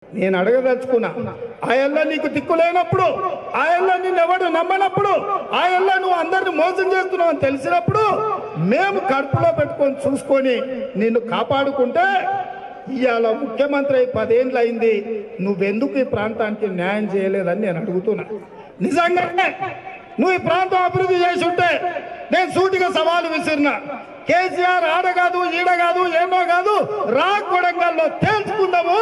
నేను అడగదలుచుకున్నా ఆ ఎల్ల నీకు దిక్కు లేనప్పుడు ఆ ఎల్ల నిన్ను ఎవడు నమ్మనప్పుడు ఆ ఎల్ల నువ్వు అందరిని మోసం చేస్తున్నావు అని తెలిసినప్పుడు మేము కడుపులో పెట్టుకొని చూసుకొని నిన్ను కాపాడుకుంటే ఇవాళ ముఖ్యమంత్రి అయి పదేండ్లు అయింది నువ్వెందుకు ఈ ప్రాంతానికి న్యాయం చేయలేదని నేను అడుగుతున్నా నిజంగానే నువ్వు ఈ ప్రాంతం అభివృద్ధి చేసి ఉంటే నేను సూటిగా సవాలు విసిరిన కేసీఆర్ ఆడ కాదు ఈడ కాదు ఏమో కాదు రా కొడంగల్లో తేల్చుకుందాము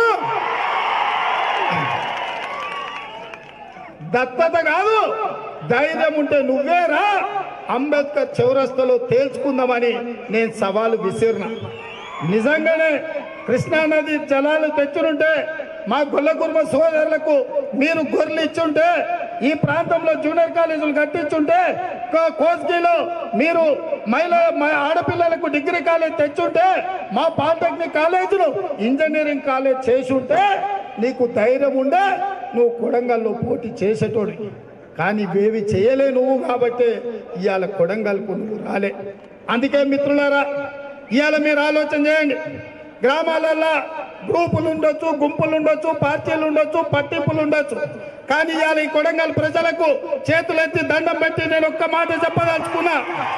దత్తత కాదు ధైర్యం ఉంటే నువ్వేరా అంబేద్కర్ చౌరస్తలో తేల్చుకుందామని నేను సవాలు విసిరిన నిజంగానే కృష్ణానది జలాలు తెచ్చునుంటే మా గొల్ల కుర్మ సోదరులకు మీరు గొర్రెలు ఇచ్చుంటే ఈ ప్రాంతంలో జూనియర్ కాలేజీలు కట్టించుంటే కో- కోస్గిలో మీరు మహిళ మ- ఆడపిల్లలకు డిగ్రీ కాలేజ్ తెచ్చుంటే మా పాలిటెక్నిక్ కాలేజీలు ఇంజనీరింగ్ కాలేజ్ చేసి ఉంటే నీకు ధైర్యం ఉండే నువ్వు కొడంగల్లో పోటీ చేసేటోడు కానీ ఇవేవి చేయలే నువ్వు కాబట్టి ఇవాళ కొడంగల్కు నువ్వు రాలే అందుకే మిత్రులారా ఇవాళ మీరు ఆలోచన చేయండి గ్రామాలల్లో గ్రూపులు ఉండొచ్చు గుంపులు ఉండొచ్చు పార్టీలు ఉండొచ్చు పట్టింపులు ఉండొచ్చు కానీ ఇవాళ ఈ కొడంగల్ ప్రజలకు చేతులెత్తి దండం పెట్టి నేను ఒక్క మాట చెప్పదలుచుకున్నా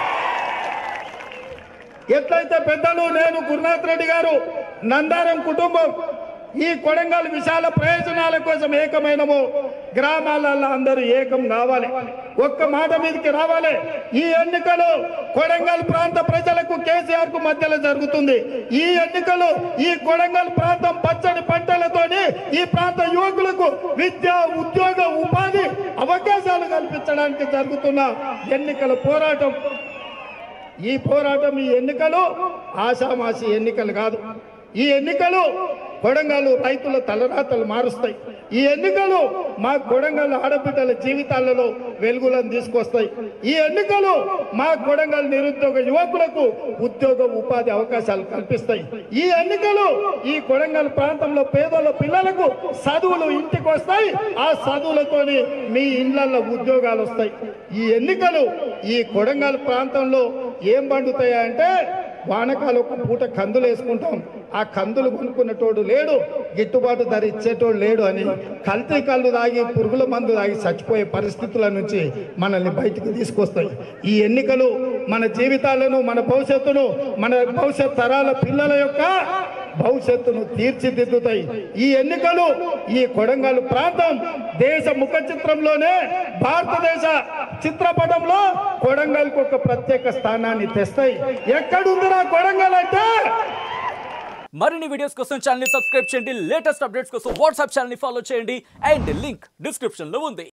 ఎట్లయితే పెద్దలు నేను గురునాథ్ రెడ్డి గారు నందారం కుటుంబం ఈ కొడంగల్ విశాల ప్రయోజనాల కోసం ఏకమైనము గ్రామాలలో అందరూ ఏకం కావాలి ఒక్క మాట మీదకి రావాలి ఈ ఎన్నికలు కొడంగల్ ప్రాంత ప్రజలకు కేసీఆర్ కు మధ్యలో జరుగుతుంది ఈ ఎన్నికలు ఈ కొడంగల్ ప్రాంతం పచ్చని పంటలతోని ఈ ప్రాంత యువకులకు విద్య ఉద్యోగ ఉపాధి అవకాశాలు కల్పించడానికి జరుగుతున్న ఎన్నికల పోరాటం ఈ పోరాటం ఈ ఎన్నికలు ఆషామాషి ఎన్నికలు కాదు ఈ ఎన్నికలు కొడంగల్ రైతుల తలరాతలు మారుస్తాయి ఈ ఎన్నికలు మా కొడంగల్ ఆడబిడ్డల జీవితాలలో వెలుగులను తీసుకొస్తాయి ఈ ఎన్నికలు మా కొడంగల్ నిరుద్యోగ యువకులకు ఉద్యోగ ఉపాధి అవకాశాలు కల్పిస్తాయి ఈ ఎన్నికలు ఈ కొడంగల్ ప్రాంతంలో పేదల పిల్లలకు చదువులు ఇంటికి వస్తాయి ఆ చదువులతోని మీ ఇళ్లలో ఉద్యోగాలు వస్తాయి ఈ ఎన్నికలు ఈ కొడంగల్ ప్రాంతంలో ఏం పండుతాయి అంటే వానకాలు ఒక పూట కందులు వేసుకుంటాం ఆ కందులు కొనుక్కునేటోడు లేడు గిట్టుబాటు ధర ఇచ్చేటోడు లేడు అని కల్తీ కళ్ళు తాగి పురుగుల మందు తాగి చచ్చిపోయే పరిస్థితుల నుంచి మనల్ని బయటికి తీసుకొస్తాయి ఈ ఎన్నికలు మన జీవితాలను మన భవిష్యత్తును మన భవిష్యత్ తరాల పిల్లల యొక్క భవిష్యత్తును తీర్చిదిద్దుతాయి ఈ ఎన్నికలు ఈ కొడంగల్ ప్రాంతం దేశ ముఖ చిత్రంలోనే భారతదేశ చిత్రపటంలో కొడంగల్కు ఒక ప్రత్యేక స్థానాన్ని తెస్తాయి ఎక్కడుందిరా కొడంగల్ అంటే మరిన్ని వీడియోస్ కోసం ఛానల్ సబ్స్క్రైబ్ చేయండి లేటెస్ట్ అప్డేట్స్ కోసం వాట్సాప్ ఛానల్ ఫాలో చేయండి అండ్ లింక్ డిస్క్రిప్షన్ లో ఉంది